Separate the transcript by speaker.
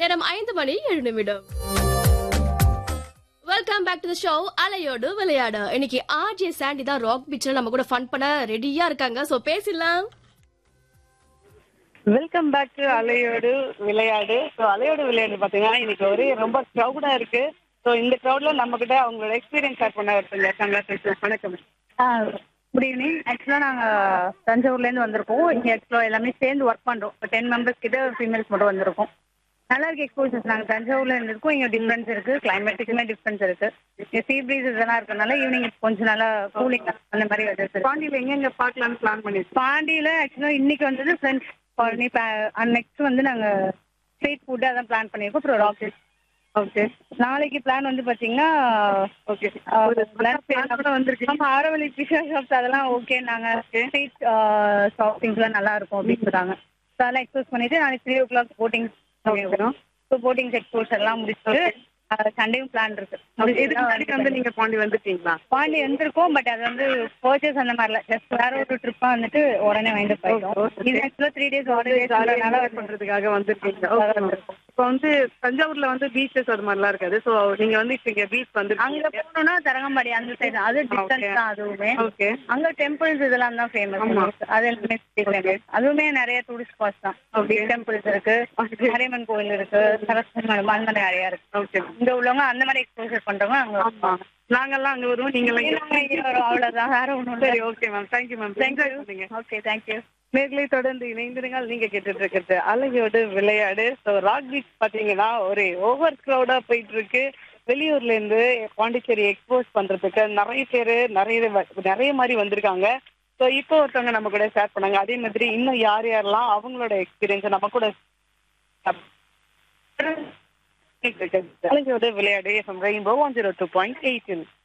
Speaker 1: நேரம் ஐந்து மணி ஏழு நிமிடம் welcome back to the show அலையோடு விளையாடு இன்னைக்கு ஆர்ஜே சாண்டி தான் ராக் பீச்ல நம்ம கூட ஃபன் பண்ண ரெடியா இருக்காங்க சோ பேசிடலாம்
Speaker 2: வெல்கம் பேக் டு அலையோடு விளையாடு ஸோ அலையோடு விளையாடு பார்த்தீங்கன்னா இன்னைக்கு ஒரே ரொம்ப க்ரௌடா இருக்கு ஸோ இந்த க்ரௌட்ல நம்ம கிட்ட அவங்களோட எக்ஸ்பீரியன்ஸ் ஷேர் பண்ண ஒருத்தங்க இருக்காங்க பேசலாம். வணக்கம்
Speaker 3: குட் ஈவினிங் ஆக்சுவலாக நாங்கள் தஞ்சாவூர்லேருந்து வந்திருக்கோம் இங்கே ஆக்சுவலாக எல்லாமே சேர்ந்து ஒர்க் பண்ணுறோம் இப்போ டென் மெம்பர்ஸ் கிட்ட ஃபீமேல்ஸ் மட்டும் வந்திருக்கோம் நல்லா இருக்கு எக்ஸ்போசர்ஸ் நாங்கள் தஞ்சாவூர்ல இருந்திருக்கோம் இங்கே டிஃப்ரென்ஸ் இருக்கு கிளைமேட்டுக்குமே டிஃப்ரென்ஸ் இருக்கு இங்கே சீ ப்ரீஸ் இதெல்லாம் இருக்கனால ஈவினிங் கொஞ்சம் நல்லா கூலிங் அந்த மாதிரி வெதர்ஸ் இருக்கு
Speaker 2: பாண்டியில் எங்கெங்க பார்க்கலாம்னு பிளான் பண்ணிருக்கோம்
Speaker 3: பாண்டியில் ஆக்சுவலாக இன்னைக்கு வந்தது ஃப்ரெண்ட்ஸ் காலனி நெக்ஸ்ட் வந்து நாங்கள் ஸ்ட்ரீட் ஃபுட்டு அதான் பிளான் பண்ணியிருக்கோம் அப்புறம் ராக்கெட்
Speaker 2: ஓகே
Speaker 3: நாளைக்கு பிளான் வந்து பார்த்தீங்கன்னா
Speaker 2: ஓகே
Speaker 3: வந்திருக்கு ஆமா ஆரவழி பிஷா ஷாப்ஸ் அதெல்லாம் ஓகே நாங்க ஸ்ட்ரீட் ஷாப்பிங்ஸ்லாம் நல்லா இருக்கும் அப்படின்னு சொல்றாங்க ஸோ அதெல்லாம் எக்ஸ்போஸ் பண்ணிட்டு நாளைக்கு three o'clock boating so boating expose எல்லாம் முடிச்சுட்டு சண்டேவும் பிளான் இருக்கு
Speaker 2: இதுக்கு முன்னாடி வந்து நீங்க பாண்டி வந்துருக்கீங்களா
Speaker 3: பாண்டி வந்திருக்கோம் பட் அது வந்து பர்ச்சேஸ் அந்த மாதிரி இல்ல ஜஸ்ட் வேற ஒரு ட்ரிப்பா வந்துட்டு உடனே வாங்கிட்டு போயிட்டோம் இது ஆக்சுவலா த்ரீ டேஸ்
Speaker 2: ஜாலியாக
Speaker 3: ஹாலிடேஸ்னால
Speaker 2: பண்றதுக்காக வந்திருக்கீங்க இப்போ வந்து தஞ்சாவூர்ல வந்து பீச்சஸ் அது மாதிரிலாம் இருக்காது ஸோ நீங்க வந்து இப்போ இங்க பீச் வந்து
Speaker 3: அங்க போனோம்னா தரங்கம்பாடி அந்த சைடு அது டிஸ்டன்ஸ் தான் அதுவுமே
Speaker 2: ஓகே
Speaker 3: அங்க டெம்பிள்ஸ் இதெல்லாம் தான்
Speaker 2: ஆமா.
Speaker 3: ஃபேமஸ் அது எல்லாமே famous. அதுவுமே நிறைய டூரிஸ்ட் ஸ்பாட்ஸ் தான்
Speaker 2: Okay.
Speaker 3: டெம்பிள்ஸ் இருக்கு மாரியம்மன் கோயில் இருக்கு சரஸ்வதி மலை, அந்த மாதிரி நிறைய இருக்கு
Speaker 2: ஓகே
Speaker 3: இங்க உள்ளவங்க அந்த மாதிரி எக்ஸ்போசர் பண்றவங்க அங்க
Speaker 2: ஆமா நாங்கெல்லாம் அங்க வருவோம் நீங்கெல்லாம் இங்க
Speaker 3: நாங்க இங்க வரோம், அவ்வளவுதான் வேற ஒண்ணும்
Speaker 2: சரி okay ma'am thank you ma'am thank you பண்ணுங்க
Speaker 3: ஓகே தேங்க்யூ
Speaker 2: நேர்களை தொடர்ந்து இணைந்திருங்கள் நீங்க கேட்டுட்டு இருக்கிறது அலையோடு விளையாடு ஸோ ராக் பீச் பாத்தீங்கன்னா ஒரு ஓவர் க்ரௌடா போயிட்டு இருக்கு வெளியூர்ல இருந்து பாண்டிச்சேரி எக்ஸ்போஸ் பண்றதுக்கு நிறைய பேர் நிறைய வ- நிறைய மாதிரி வந்திருக்காங்க ஸோ இப்போ ஒருத்தவங்க நம்ம கூட ஷேர் பண்ணாங்க அதே மாதிரி இன்னும் யார் யாரெல்லாம் அவங்களோட எக்ஸ்பீரியன்ஸ் நம்ம கூட அலையோடு விளையாடு FM rainbow one zero two point எயிட்டில்